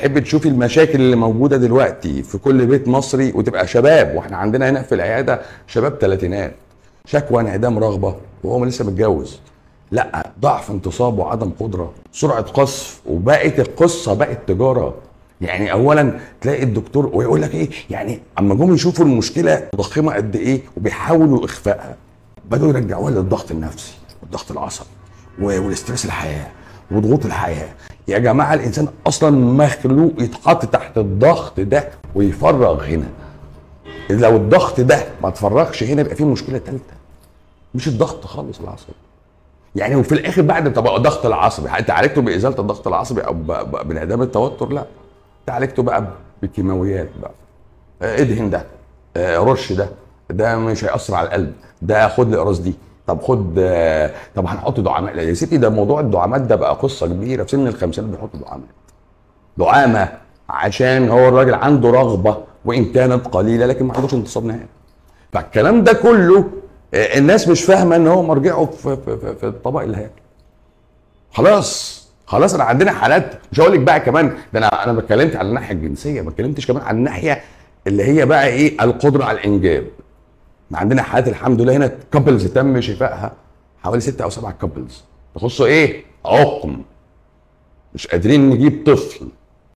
تحب تشوفي المشاكل اللي موجوده دلوقتي في كل بيت مصري وتبقى شباب واحنا عندنا هنا في العياده شباب ثلاثينات شكوى انعدام رغبه وهو لسه متجوز لا ضعف انتصاب وعدم قدره سرعه قصف وبقت القصه بقت تجاره يعني اولا تلاقي الدكتور ويقول لك ايه يعني اما جم يشوفوا المشكله مضخمه قد ايه وبيحاولوا اخفائها بداوا يرجعوها للضغط النفسي والضغط العصبي و- والاسترس الحياه وضغوط الحياه يا جماعه الانسان اصلا مخلوق يتحط تحت الضغط ده ويفرغ هنا لو الضغط ده ما تفرغش هنا يبقى في مشكله ثالثه مش الضغط خالص العصبي يعني وفي الاخر بعد طب الضغط العصبي انت عالجته بازاله الضغط العصبي او ب- ب- بانعدام التوتر لا انت عالجته بقى بكيماويات بقى آه، ادهن ده آه، رش ده ده مش هيأثر على القلب ده خد الاقراص دي طب خد آه، طب هنحط دعامات لا يا ستي ده موضوع الدعامات ده بقى قصه كبيره في سن الخمسينات بيحطوا دعامات دعامه عشان هو الراجل عنده رغبه وان كانت قليله لكن ما عندوش انتصاب نهائي فالكلام ده كله آه، الناس مش فاهمه ان هو مرجعه في في, في, في الطبق الهياكل خلاص خلاص انا عندنا حالات مش هقول لك بقى كمان ده انا انا اتكلمت على الناحيه الجنسيه ما اتكلمتش كمان على الناحيه اللي هي بقى ايه القدره على الانجاب ما عندنا حالات الحمد لله هنا كابلز تم شفائها حوالي ستة او سبعة كابلز تخصوا ايه عقم مش قادرين نجيب طفل